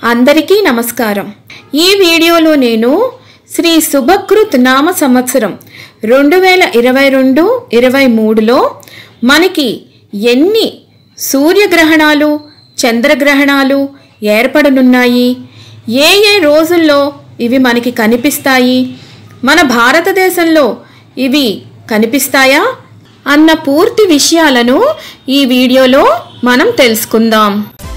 అందరికీ నమస్కారం ఈ వీడియోలో నేను శ్రీ శుభకృత్ నామ సంవత్సరం రెండు వేల ఇరవై రెండు ఇరవై మూడులో మనకి ఎన్ని సూర్యగ్రహణాలు చంద్రగ్రహణాలు ఏర్పడనున్నాయి ఏ ఏ రోజుల్లో ఇవి మనకి కనిపిస్తాయి మన భారతదేశంలో ఇవి కనిపిస్తాయా అన్న పూర్తి విషయాలను ఈ వీడియోలో మనం తెలుసుకుందాం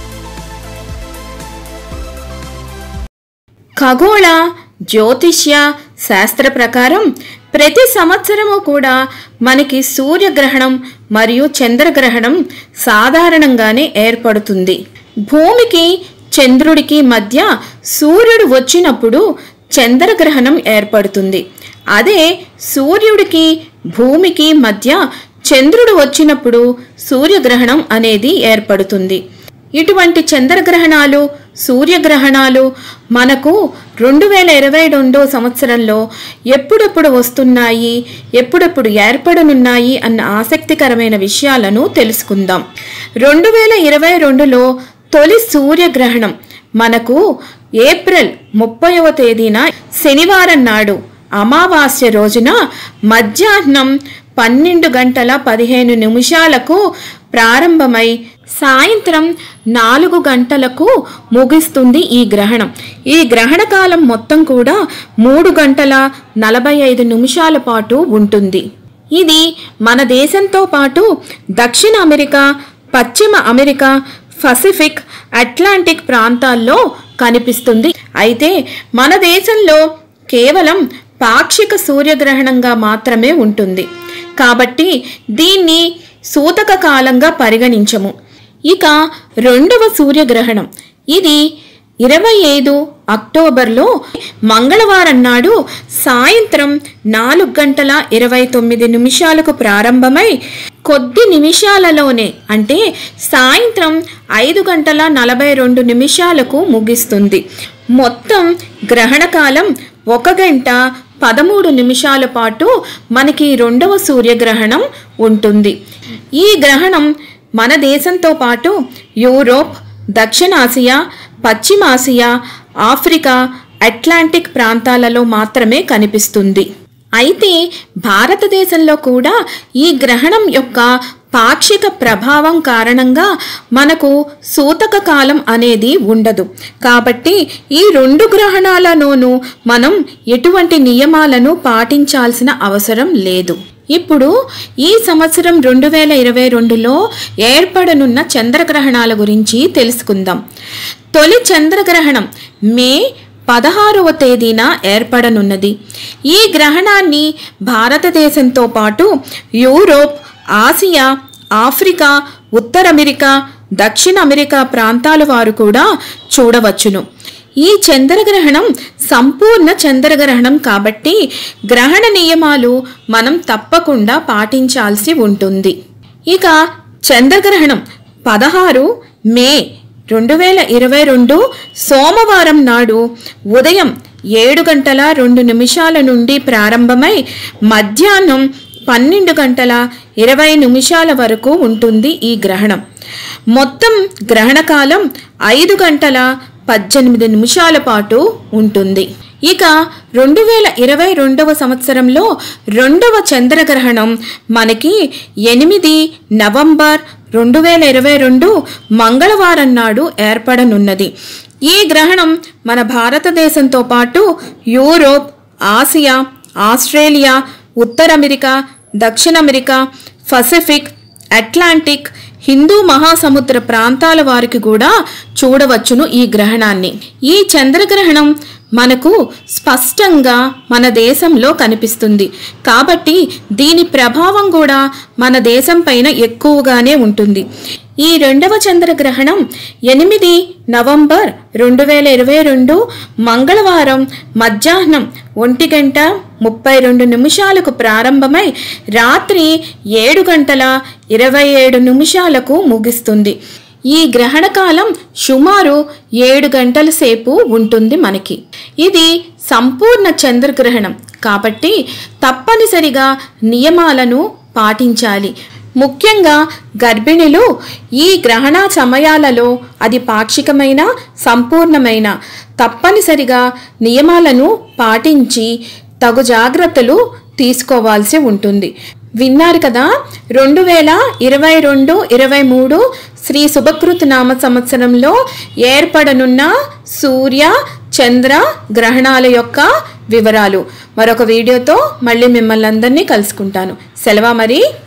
ఖగోళ జ్యోతిష్య శాస్త్ర ప్రకారం ప్రతి సంవత్సరము కూడా మనకి సూర్యగ్రహణం మరియు చంద్రగ్రహణం సాధారణంగానే ఏర్పడుతుంది భూమికి చంద్రుడికి మధ్య సూర్యుడు వచ్చినప్పుడు చంద్రగ్రహణం ఏర్పడుతుంది అదే సూర్యుడికి భూమికి మధ్య చంద్రుడు వచ్చినప్పుడు సూర్యగ్రహణం అనేది ఏర్పడుతుంది ఇటువంటి చంద్రగ్రహణాలు సూర్యగ్రహణాలు మనకు రెండు వేల ఇరవై రెండో సంవత్సరంలో ఎప్పుడెప్పుడు వస్తున్నాయి ఎప్పుడెప్పుడు ఏర్పడనున్నాయి అన్న ఆసక్తికరమైన విషయాలను తెలుసుకుందాం రెండు వేల ఇరవై రెండులో తొలి సూర్యగ్రహణం మనకు ఏప్రిల్ ముప్పైవ తేదీన శనివారం నాడు అమావాస్య రోజున మధ్యాహ్నం పన్నెండు గంటల పదిహేను నిమిషాలకు ప్రారంభమై సాయంత్రం నాలుగు గంటలకు ముగిస్తుంది ఈ గ్రహణం ఈ గ్రహణ కాలం మొత్తం కూడా మూడు గంటల నలభై ఐదు నిమిషాల పాటు ఉంటుంది ఇది మన దేశంతో పాటు దక్షిణ అమెరికా పశ్చిమ అమెరికా పసిఫిక్ అట్లాంటిక్ ప్రాంతాల్లో కనిపిస్తుంది అయితే మన దేశంలో కేవలం పాక్షిక సూర్యగ్రహణంగా మాత్రమే ఉంటుంది కాబట్టి దీన్ని సూతక కాలంగా పరిగణించము ఇక రెండవ సూర్యగ్రహణం ఇది ఇరవై ఐదు అక్టోబర్లో మంగళవారం నాడు సాయంత్రం నాలుగు గంటల ఇరవై తొమ్మిది నిమిషాలకు ప్రారంభమై కొద్ది నిమిషాలలోనే అంటే సాయంత్రం ఐదు గంటల నలభై రెండు నిమిషాలకు ముగిస్తుంది మొత్తం గ్రహణ కాలం ఒక గంట పదమూడు నిమిషాల పాటు మనకి రెండవ సూర్యగ్రహణం ఉంటుంది ఈ గ్రహణం మన దేశంతో పాటు యూరోప్ దక్షిణాసియా పశ్చిమాసియా ఆఫ్రికా అట్లాంటిక్ ప్రాంతాలలో మాత్రమే కనిపిస్తుంది అయితే భారతదేశంలో కూడా ఈ గ్రహణం యొక్క పాక్షిక ప్రభావం కారణంగా మనకు సూతక కాలం అనేది ఉండదు కాబట్టి ఈ రెండు గ్రహణాలలోనూ మనం ఎటువంటి నియమాలను పాటించాల్సిన అవసరం లేదు ఇప్పుడు ఈ సంవత్సరం రెండు వేల ఇరవై రెండులో ఏర్పడనున్న చంద్రగ్రహణాల గురించి తెలుసుకుందాం తొలి చంద్రగ్రహణం మే పదహారవ తేదీన ఏర్పడనున్నది ఈ గ్రహణాన్ని భారతదేశంతో పాటు యూరోప్ ఆసియా ఆఫ్రికా ఉత్తర అమెరికా దక్షిణ అమెరికా ప్రాంతాల వారు కూడా చూడవచ్చును ఈ చంద్రగ్రహణం సంపూర్ణ చంద్రగ్రహణం కాబట్టి గ్రహణ నియమాలు మనం తప్పకుండా పాటించాల్సి ఉంటుంది ఇక చంద్రగ్రహణం పదహారు మే రెండు వేల ఇరవై రెండు సోమవారం నాడు ఉదయం ఏడు గంటల రెండు నిమిషాల నుండి ప్రారంభమై మధ్యాహ్నం పన్నెండు గంటల ఇరవై నిమిషాల వరకు ఉంటుంది ఈ గ్రహణం మొత్తం గ్రహణ కాలం ఐదు గంటల పద్దెనిమిది నిమిషాల పాటు ఉంటుంది ఇక రెండు వేల ఇరవై రెండవ సంవత్సరంలో రెండవ చంద్రగ్రహణం మనకి ఎనిమిది నవంబర్ రెండు వేల ఇరవై రెండు మంగళవారం నాడు ఏర్పడనున్నది ఈ గ్రహణం మన భారతదేశంతో పాటు యూరోప్ ఆసియా ఆస్ట్రేలియా ఉత్తర అమెరికా దక్షిణ అమెరికా పసిఫిక్ అట్లాంటిక్ హిందూ మహాసముద్ర ప్రాంతాల వారికి కూడా చూడవచ్చును ఈ గ్రహణాన్ని ఈ చంద్రగ్రహణం మనకు స్పష్టంగా మన దేశంలో కనిపిస్తుంది కాబట్టి దీని ప్రభావం కూడా మన దేశం పైన ఎక్కువగానే ఉంటుంది ఈ రెండవ చంద్రగ్రహణం ఎనిమిది నవంబర్ రెండు వేల ఇరవై రెండు మంగళవారం మధ్యాహ్నం ఒంటి గంట ముప్పై రెండు నిమిషాలకు ప్రారంభమై రాత్రి ఏడు గంటల ఇరవై ఏడు నిమిషాలకు ముగిస్తుంది ఈ గ్రహణ కాలం సుమారు ఏడు గంటల సేపు ఉంటుంది మనకి ఇది సంపూర్ణ చంద్రగ్రహణం కాబట్టి తప్పనిసరిగా నియమాలను పాటించాలి ముఖ్యంగా గర్భిణులు ఈ గ్రహణ సమయాలలో అది పాక్షికమైన సంపూర్ణమైన తప్పనిసరిగా నియమాలను పాటించి తగు జాగ్రత్తలు తీసుకోవాల్సి ఉంటుంది విన్నారు కదా రెండు వేల ఇరవై రెండు ఇరవై మూడు శ్రీ శుభకృత్ నామ సంవత్సరంలో ఏర్పడనున్న సూర్య చంద్ర గ్రహణాల యొక్క వివరాలు మరొక వీడియోతో మళ్ళీ మిమ్మల్ని అందరినీ కలుసుకుంటాను సెలవా మరి